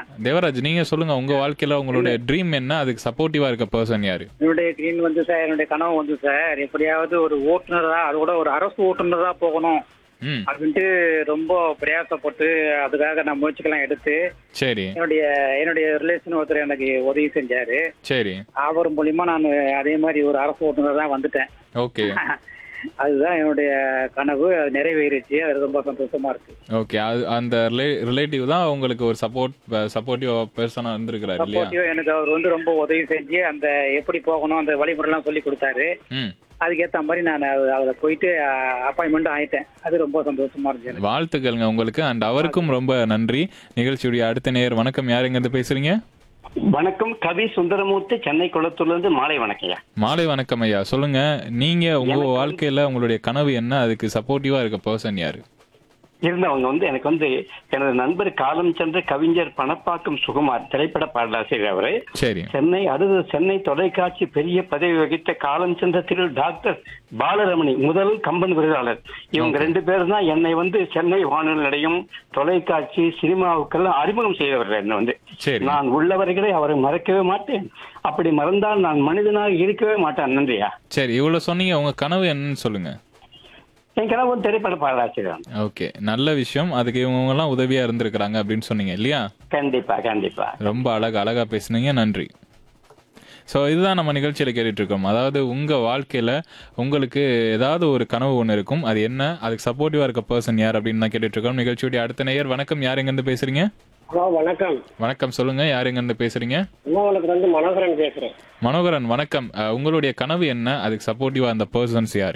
தேவராஜ் நீங்க சொல்லுங்க உங்க வாழ்க்கையில உங்களுடைய ட்ரீம் என்ன அதுக்கு சப்போர்ட்டிவா இருக்க பர்சன் யாரு என்னுடைய ட்ரீம் வந்து சார் என்னுடைய கனவு வந்து சார் எப்படியாவது ஒரு ஓட்டுநரா அது கூட ஒரு அரசு ஓட்டுநரா போகணும் ம் அப்படின்ட்டு ரொம்ப பிரயாசப்பட்டு அதுக்காக நான் முயற்சிகள்லாம் எடுத்து சரி என்னுடைய என்னுடைய ரிலேஷன் ஒருத்தர் எனக்கு உதவி செஞ்சாரு சரி அவர் மூலியமா நான் அதே மாதிரி ஒரு அரசு ஓட்டுநர் தான் வந்துட்டேன் ஓகே அதுதான் என்னுடைய கனவு அது நிறைவேறிச்சு அது ரொம்ப சந்தோஷமா இருக்கு ஓகே அது அந்த ரிலேட்டிவ் தான் உங்களுக்கு ஒரு சப்போர்ட் சப்போர்ட்டிவ் பர்சனா இருந்திருக்கிறாரு இல்லையா சப்போர்ட்டிவா எனக்கு அவர் வந்து ரொம்ப உதவி செஞ்சு அந்த எப்படி போகணும் அந்த வழிமுறைலாம் சொல்லி கொடுத்தாரு ம் அதுக்கேற்ற மாதிரி நான் அதில் போயிட்டு அப்பாயின்மெண்ட் ஆயிட்டேன் அது ரொம்ப சந்தோஷமா இருந்துச்சு எனக்கு. வாழ்த்துக்கள்ங்க உங்களுக்கு அண்ட் அவருக்கும் ரொம்ப நன்றி நிகழ்ச்சியுடைய அடுத்த நேர் வணக்கம் யார் எங்கேருந்து பேசுறீங்க வணக்கம் கவி சுந்தரமூர்த்தி சென்னை குளத்தூர்ல இருந்து மாலை வணக்கம்யா மாலை வணக்கம் ஐயா சொல்லுங்க நீங்க உங்க வாழ்க்கையில உங்களுடைய கனவு என்ன அதுக்கு சப்போர்ட்டிவா இருக்க பர்சன் யாரு இருந்தவங்க வந்து எனக்கு வந்து எனது நண்பர் காலம் சென்ற கவிஞர் பணப்பாக்கம் சுகுமார் திரைப்பட பாடலாசிரியர் அவரு சரி சென்னை அடுத்து சென்னை தொலைக்காட்சி பெரிய பதவி வகித்த காலம் சென்ற திரு டாக்டர் பாலரமணி முதல் கம்பன் விருதாளர் இவங்க ரெண்டு பேரும் தான் என்னை வந்து சென்னை வானொலி நிலையம் தொலைக்காட்சி சினிமாவுக்கெல்லாம் அறிமுகம் செய்தவர்கள் என்ன வந்து சரி நான் உள்ளவர்களை அவரை மறக்கவே மாட்டேன் அப்படி மறந்தால் நான் மனிதனாக இருக்கவே மாட்டேன் நன்றியா சரி இவ்வளவு சொன்னீங்க உங்க கனவு என்னன்னு சொல்லுங்க என் கனவு வந்து திரைப்பட பாடலாசிரியர் ஓகே நல்ல விஷயம் அதுக்கு இவங்க எல்லாம் உதவியா இருந்திருக்கிறாங்க அப்படின்னு சொன்னீங்க இல்லையா கண்டிப்பா கண்டிப்பா ரொம்ப அழகா அழகா பேசுனீங்க நன்றி ஸோ இதுதான் நம்ம நிகழ்ச்சியில் கேட்டுட்டு இருக்கோம் அதாவது உங்க வாழ்க்கையில உங்களுக்கு ஏதாவது ஒரு கனவு ஒன்று இருக்கும் அது என்ன அதுக்கு சப்போர்ட்டிவா இருக்க பர்சன் யார் அப்படின்னு தான் கேட்டுட்டு இருக்கோம் நிகழ்ச்சியுடைய அடுத்த நேயர் வணக்கம் யார் எங்கேருந்து பேசுறீங்க ஹலோ வணக்கம் வணக்கம் சொல்லுங்க யார் எங்கேருந்து பேசுறீங்க கும்பகோணத்துல இருந்து மனோகரன் பேசுறேன் மனோகரன் வணக்கம் அஹ், உங்களுடைய கனவு என்ன அதுக்கு சப்போர்ட்டிவா அந்த பர்சன்ஸ் யாரு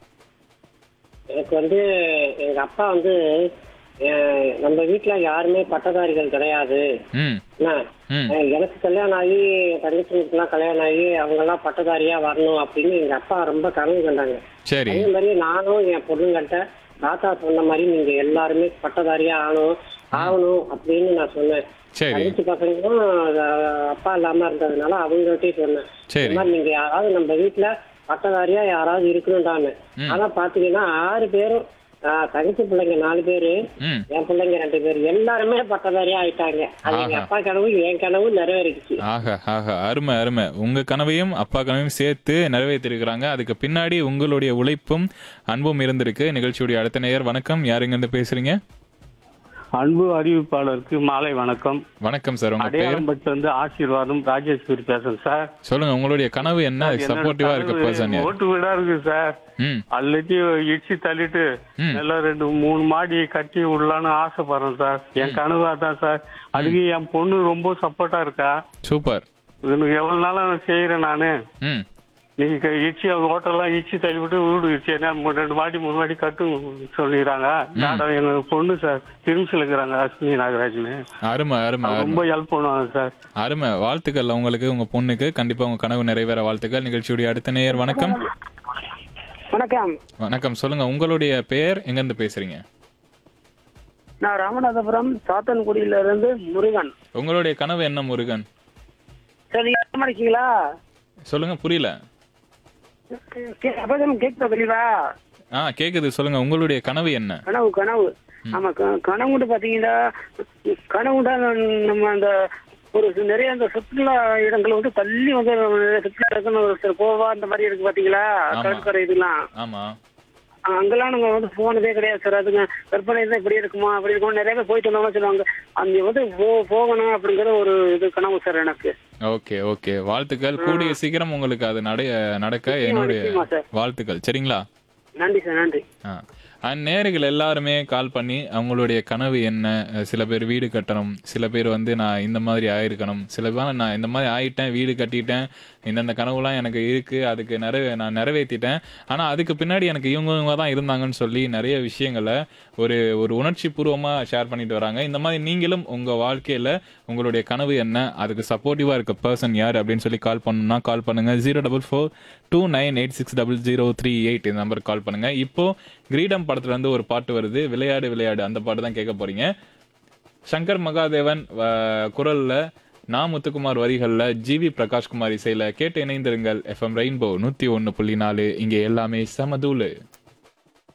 எனக்கு வந்து எங்க அப்பா வந்து அஹ், நம்ம வீட்டுல யாருமே பட்டதாரிகள் கிடையாது ம் என்ன ம் அஹ், எனக்கு கல்யாணம் ஆகி தங்கச்சிங்களுக்குலாம் கல்யாணம் ஆகி அவங்க எல்லாம் பட்டதாரியா வரணும் அப்படின்னு எங்க அப்பா ரொம்ப கனவு கண்டாங்க சரி அதே மாதிரி நானும் என் பொண்ணுங்கள்ட்ட தாத்தா சொன்ன மாதிரி நீங்க எல்லாருமே பட்டதாரியா ஆகணும் ஆகணும் அப்படின்னு நான் சொன்னேன் சரி தங்கச்சி பசங்களும் அஹ், அப்பா இல்லாம இருந்ததுனால அவங்கள்ட்டயும் சொன்னேன் சரி இந்த மாதிரி நீங்க யாராவது நம்ம வீட்டுல பட்டதாரியா யாராவது இருக்கணும்டான்னு ம். ஆனா பாத்தீங்கன்னா ஆறு பேரும் ஆஹ், தங்கச்சி பிள்ளைங்க நாலு பேரு ம் என் பிள்ளைங்க ரெண்டு பேரு எல்லாருமே பட்டதாரியா ஆயிட்டாங்க அது எங்க ஆஹா. அப்பா கனவு என் கனவு நிறைவேறிடுச்சு ஆஹா ஆஹா அருமை அருமை உங்க கனவையும் அப்பா கனவையும் சேர்த்து நிறைவேற்றிருக்கிறாங்க அதுக்கு பின்னாடி உங்களுடைய உழைப்பும் அன்பும் இருந்திருக்கு நிகழ்ச்சியுடைய அடுத்த நேயர் வணக்கம் யார் இருந்து பேசுறீங்க அன்பு அறிவிப்பாளருக்கு மாலை வணக்கம் வணக்கம் சார் உங்க பேர் அடையாளம்பட்டு வந்து ஆசீர்வாதம் ராஜேஸ்வரி பேசுறேன் சார் சொல்லுங்க உங்களுடைய கனவு என்ன அதுக்கு சப்போர்ட்டிவா இருக்க பர்சன் யார் ஓட்டு வீடா இருக்கு சார் ம் எல்லாத்தையும் இடிச்சு தள்ளிட்டு ம். எல்லாம் ரெண்டு மூணு மாடி கட்டி விடலான்னு ஆசைப்படுறேன் சார் என் கனவு அதான் சார் அதுக்கு என் பொண்ணு ரொம்ப சப்போர்ட்டா இருக்கா சூப்பர் எனக்கு எவ்வளவு நாளா நான் செய்யறேன் நானு ம் நீங்க இச்சி அவங்க ஹோட்டல்லாம் இச்சி தள்ளி விட்டு வீடு இச்சி என்ன மூ- ரெண்டு மாடி மூணு மாடி கட்டும் சொல்லிடுறாங்க மேடம் எங்க பொண்ணு சார் திரும்சில் இருக்கிறாங்க அஸ்வினி நாகராஜ்னு அருமை அருமை அவங்க அருமை ரொம்ப ஹெல்ப் பண்ணுவாங்க சார் அருமை வாழ்த்துக்கள் உங்களுக்கு உங்க பொண்ணுக்கு கண்டிப்பா உங்க கனவு நிறைவேற வாழ்த்துக்கள் நிகழ்ச்சியுடைய அடுத்த நேயர் வணக்கம் வணக்கம் வணக்கம் சொல்லுங்க உங்களுடைய பெயர் எங்க இருந்து பேசுறீங்க நான் ராமநாதபுரம் சாத்தன்குடியில இருந்து முருகன் உங்களுடைய கனவு என்ன முருகன் சரி நீங்க இருக்கீங்களா சொல்லுங்க புரியல அப்பதான் கேட்க தெளிவா ஆ கேக்குது சொல்லுங்க உங்களுடைய கனவு என்ன கனவு கனவு ஆமா க- கனவுண்டு பாத்தீங்கன்னா கனவுண்டா நம்ம அந்த ஒரு சி- நிறைய அந்த சுற்றுலா இடங்கள் வந்து தள்ளி வந்து நிறைய சுற்றுலா இடங்கள் ஒரு சில கோவா அந்த மாதிரி இருக்கு பாத்தீங்களா ஆமா. கடற்கரை இதெல்லாம் ஆமா அஹ் அங்கெல்லாம் நாங்க வந்து போனதே கிடையாது சார் அதுங்க கற்பனை தான் இப்படி இருக்குமா அப்படி இருக்குமா நிறைய பேர் போயிட்டு வந்தோம்னு சொல்லுவாங்க அங்க வந்து போ- போகணும் அப்படிங்கிற ஒரு இது கனவு சார் எனக்கு ஓகே ஓகே வாழ்த்துக்கள் கூடிய சீக்கிரம் உங்களுக்கு அது நடைய நடக்க என்னுடைய நிச்சயமா சார் வாழ்த்துக்கள் சரிங்களா நன்றி சார் நன்றி ஆ அண்ட் நேர்கள் எல்லாருமே கால் பண்ணி அவங்களுடைய கனவு என்ன அஹ் சில பேர் வீடு கட்டணும் சில பேர் வந்து நான் இந்த மாதிரி ஆயிருக்கணும் சில பேர் நான் இந்த மாதிரி ஆயிட்டேன் வீடு கட்டிட்டேன் இந்தந்த கனவுலாம் எனக்கு இருக்கு அதுக்கு நிறைவே நான் நிறைவேற்றிட்டேன் ஆனால் அதுக்கு பின்னாடி எனக்கு இவங்க இவங்க தான் இருந்தாங்கன்னு சொல்லி நிறைய விஷயங்களை ஒரு ஒரு உணர்ச்சி பூர்வமாக ஷேர் பண்ணிட்டு வராங்க இந்த மாதிரி நீங்களும் உங்கள் வாழ்க்கையில் உங்களுடைய கனவு என்ன அதுக்கு சப்போர்ட்டிவாக இருக்க பர்சன் யார் அப்படின்னு சொல்லி கால் பண்ணணும்னா கால் பண்ணுங்க zero double four two nine eight six double zero three eight இந்த நம்பருக்கு கால் பண்ணுங்க இப்போ கிரீடம் படத்துல இருந்து ஒரு பாட்டு வருது விளையாடு விளையாடு அந்த பாட்டு தான் கேட்க போறீங்க சங்கர் மகாதேவன் அஹ், குரல்ல நா முத்துக்குமார் வரிகள்ல ஜிவி பிரகாஷ்குமார் இசையில கேட்டு இணைந்திருங்கள் எஃப்எம் ரெயின்போ நூத்தி ஒன்னு புள்ளி நாலு இங்க எல்லாமே சமதூளு